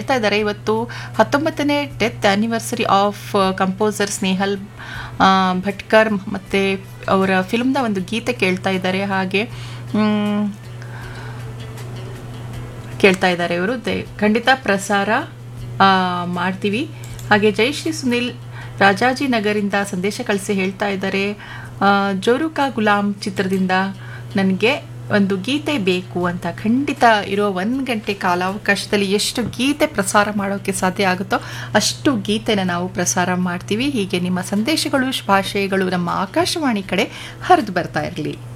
ಹೇಳ್ತಾ ಇದ್ದಾರೆ ಇವತ್ತು ಹತ್ತೊಂಬತ್ತನೇ death anniversary of composer Snehal uh, Bhatkar ಮತ್ತು ಅವರ ಫಿಲ್ಮ್ನ ಒಂದು ಗೀತೆ ಕೇಳ್ತಾ ಇದ್ದಾರೆ ಹಾಗೆ ಮ್, ಕೇಳ್ತಾ ಇದ್ದಾರೆ ಇವರು ದೇ ಖಂಡಿತ ಪ್ರಸಾರ ಆ, ಮಾಡ್ತೀವಿ ಹಾಗೆ ಜಯಶ್ರೀ ಸುನಿಲ್ ರಾಜಾಜಿನಗರಿಂದ ಸಂದೇಶ ಕಳಿಸಿ ಹೇಳ್ತಾ ಇದ್ದಾರೆ ಆ, ಜೋರುಕಾ ಗುಲಾಮ್ ಚಿತ್ರದಿಂದ ನನಗೆ ಒಂದು ಗೀತೆ ಬೇಕು ಅಂತ ಖಂಡಿತ ಇರೋ ಒಂದು ಗಂಟೆ ಕಾಲಾವಕಾಶದಲ್ಲಿ ಎಷ್ಟು ಗೀತೆ ಪ್ರಸಾರ ಮಾಡೋಕ್ಕೆ ಸಾಧ್ಯ ಆಗುತ್ತೋ ಅಷ್ಟು ಗೀತೆನ ನಾವು ಪ್ರಸಾರ ಮಾಡ್ತೀವಿ ಹೀಗೆ ನಿಮ್ಮ ಸಂದೇಶಗಳು ಶುಭಾಶಯಗಳು ನಮ್ಮ ಆಕಾಶವಾಣಿ ಕಡೆ ಹರಿದು ಬರ್ತಾ ಇರಲಿ